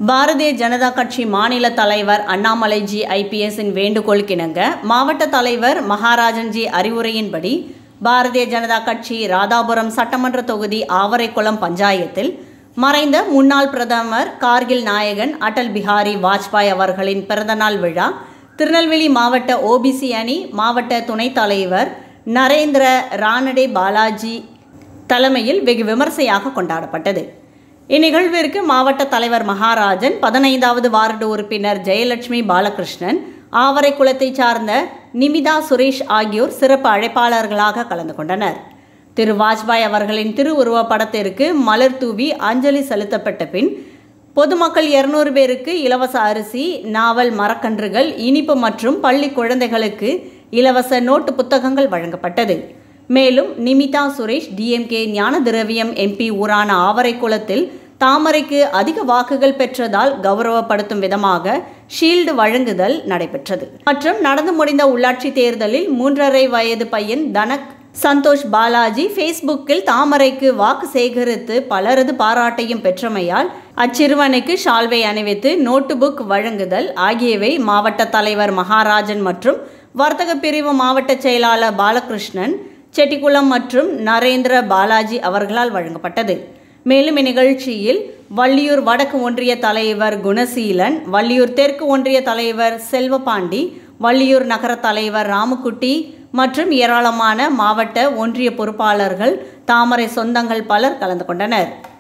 பாரதிய ஜனதா கட்சி மாநில தலைவர் அண்ணாமலைஜி ஐபிஎஸ்ஸின் வேண்டுகோளுக்கிணங்க மாவட்ட தலைவர் மகாராஜன்ஜி அறிவுரையின்படி பாரதிய ஜனதா கட்சி ராதாபுரம் சட்டமன்ற தொகுதி ஆவரைக்குளம் பஞ்சாயத்தில் மறைந்த முன்னாள் பிரதமர் கார்கில் நாயகன் அடல் பிஹாரி வாஜ்பாய் அவர்களின் பிறந்தநாள் விழா திருநெல்வேலி மாவட்ட ஓபிசி அணி மாவட்ட துணைத் தலைவர் நரேந்திர ரானடே பாலாஜி தலைமையில் வெகு விமர்சையாக கொண்டாடப்பட்டது இந்நிகழ்விற்கு மாவட்ட தலைவர் மகாராஜன் பதினைந்தாவது வார்டு உறுப்பினர் ஜெயலட்சுமி பாலகிருஷ்ணன் ஆவரைக்குளத்தை சார்ந்த நிமிதா சுரேஷ் ஆகியோர் சிறப்பு அழைப்பாளர்களாக கலந்து கொண்டனர் திரு வாஜ்பாய் அவர்களின் திருவுருவப் படத்திற்கு மலர் தூவி அஞ்சலி செலுத்தப்பட்ட பின் பொதுமக்கள் இருநூறு பேருக்கு இலவச அரிசி நாவல் மரக்கன்றுகள் இனிப்பு மற்றும் பள்ளி குழந்தைகளுக்கு இலவச நோட்டு புத்தகங்கள் வழங்கப்பட்டது மேலும் நிமிதா சுரேஷ் டிஎம்கே ஞான திரவியம் எம்பி ஊரான ஆவரைக்குளத்தில் தாமரைக்கு அதிக வாக்குகள் பெற்றதால் கௌரவப்படுத்தும் விதமாக ஷீல்டு வழங்குதல் நடைபெற்றது மற்றும் நடந்து முடிந்த உள்ளாட்சி தேர்தலில் மூன்றரை வயது பையன் தனக் சந்தோஷ் பாலாஜி ஃபேஸ்புக்கில் தாமரைக்கு வாக்கு சேகரித்து பலரது பாராட்டையும் பெற்றமையால் அச்சிறுவனுக்கு ஷால்வை அணிவித்து நோட்டு புக் வழங்குதல் ஆகியவை மாவட்ட தலைவர் மகாராஜன் மற்றும் வர்த்தக பிரிவு மாவட்ட செயலாளர் பாலகிருஷ்ணன் செட்டிக்குளம் மற்றும் நரேந்திர பாலாஜி அவர்களால் வழங்கப்பட்டது மேலும் இந்நிகழ்ச்சியில் வள்ளியூர் வடக்கு ஒன்றிய தலைவர் குணசீலன் வள்ளியூர் தெற்கு ஒன்றிய தலைவர் செல்வபாண்டி வள்ளியூர் நகர தலைவர் ராமகுட்டி மற்றும் ஏராளமான மாவட்ட ஒன்றிய பொறுப்பாளர்கள் தாமரை சொந்தங்கள் பலர் கலந்து கொண்டனர்